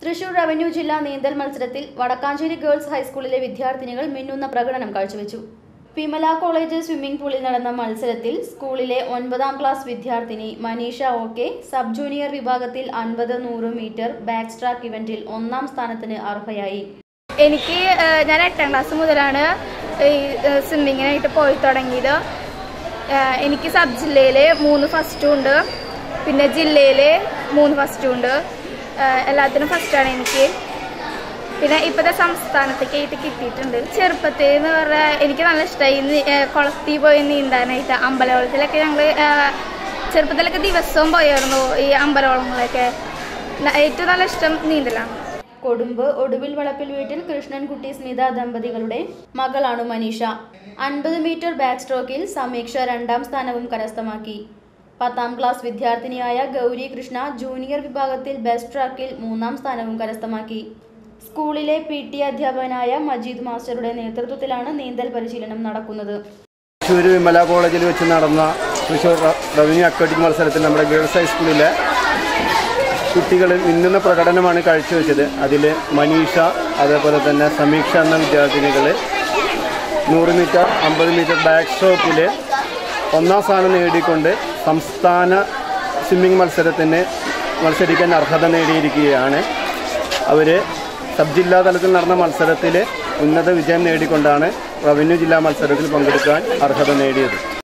Thrissur revenue ജില്ലാ നീന്തൽ മത്സരത്തിൽ വടക്കാഞ്ചേരി ഗേൾസ് ഹൈസ്കൂളിലെ വിദ്യാർത്ഥിനികൾ മിന്നുന്ന പ്രകടനം കാഴ്ചവെച്ചു വിമല കോളേജ് സ്വിമ്മിംഗ് പൂളിൽ നടന്ന മത്സരത്തിൽ സ്കൂളിലെ ഒൻപതാം ക്ലാസ് വിദ്യാർത്ഥിനി മനീഷ ഓക്കെ സബ് ജൂനിയർ വിഭാഗത്തിൽ അൻപത് നൂറ് മീറ്റർ ബാക്ക് ട്രാക്ക് ഇവന്റിൽ ഒന്നാം സ്ഥാനത്തിന് അർഹയായി എനിക്ക് ഏഹ്, ഞാൻ എട്ടാം ക്ലാസ് മുതലാണ് ഈ ഏഹ്, സ്വിമ്മിങ്ങിനായിട്ട് പോയി തുടങ്ങിയത് ഏഹ്, എനിക്ക് സബ് ജില്ലയിൽ മൂന്ന് ഫസ്റ്റും ഉണ്ട് പിന്നെ ജില്ലയിൽ മൂന്ന് ഫസ്റ്റും ഉണ്ട് ഏഹ്, എല്ലാത്തിനും ഫസ്റ്റാണ് എനിക്ക് പിന്നെ ഇപ്പോഴത്തെ സംസ്ഥാനത്തേക്കായിട്ട് കിട്ടിയിട്ടുണ്ട് ചെറുപ്പത്തിൽ എന്ന് പറഞ്ഞാൽ എനിക്ക് നല്ല ഇഷ്ടമായി കുളത്തിൽ പോയി നീന്താനായിട്ട് അമ്പലവളത്തിലൊക്കെ ഞങ്ങൾ ചെറുപ്പത്തിലൊക്കെ ദിവസവും പോയായിരുന്നു ഈ അമ്പലവളങ്ങളൊക്കെ ന- ഏറ്റവും നല്ല ഇഷ്ടം നീന്തലാണ് കൊടുമ്പ് ഒടുവിൽ വളപ്പിൽ വീട്ടിൽ കൃഷ്ണൻകുട്ടി സ്മിത ദമ്പതികളുടെ മകളാണ് മനീഷ അൻപത് മീറ്റർ ബാക്ക് സ്ട്രോക്കിൽ സമീക്ഷ രണ്ടാം സ്ഥാനവും കരസ്ഥമാക്കി പത്താം ക്ലാസ് വിദ്യാർത്ഥിനിയായ ഗൗരി കൃഷ്ണ ജൂനിയർ വിഭാഗത്തിൽ ബെസ്റ്റ് ട്രാക്കിൽ മൂന്നാം സ്ഥാനവും കരസ്ഥമാക്കി സ്കൂളിലെ പി ടി അധ്യാപകനായ മജീദ് മാസ്റ്ററുടെ നേതൃത്വത്തിലാണ് നീന്തൽ പരിശീലനം നടക്കുന്നത് തൃശ്ശൂർ വിമല കോളേജിൽ വെച്ച് നടന്ന തൃശ്ശൂർ റ- റവന്യൂ അക്വാറ്റിക് മത്സരത്തിൽ നമ്മുടെ ഗേൾസ് ഹൈസ്കൂളിലെ കുട്ടികൾ മിന്നുന്ന പ്രകടനമാണ് കാഴ്ചവെച്ചത് അതിൽ മനീഷ അതേപോലെ തന്നെ സമീക്ഷ എന്ന വിദ്യാർത്ഥിനികൾ നൂറ് മീറ്റർ അമ്പത് മീറ്റർ ബാക്ക് സ്ട്രോക്കിൽ ഒന്നാം സ്ഥാനം നേടിക്കൊണ്ട് സംസ്ഥാന സ്വിമ്മിംഗ് മത്സരത്തിന് മത്സരിക്കാൻ അർഹത നേടിയിരിക്കുകയാണ് അവർ സബ് ജില്ലാ തലത്തിൽ നടന്ന മത്സരത്തിൽ ഉന്നത വിജയം നേടിക്കൊണ്ടാണ് റവന്യൂ ജില്ലാ മത്സരത്തിൽ പങ്കെടുക്കാൻ അർഹത നേടിയത്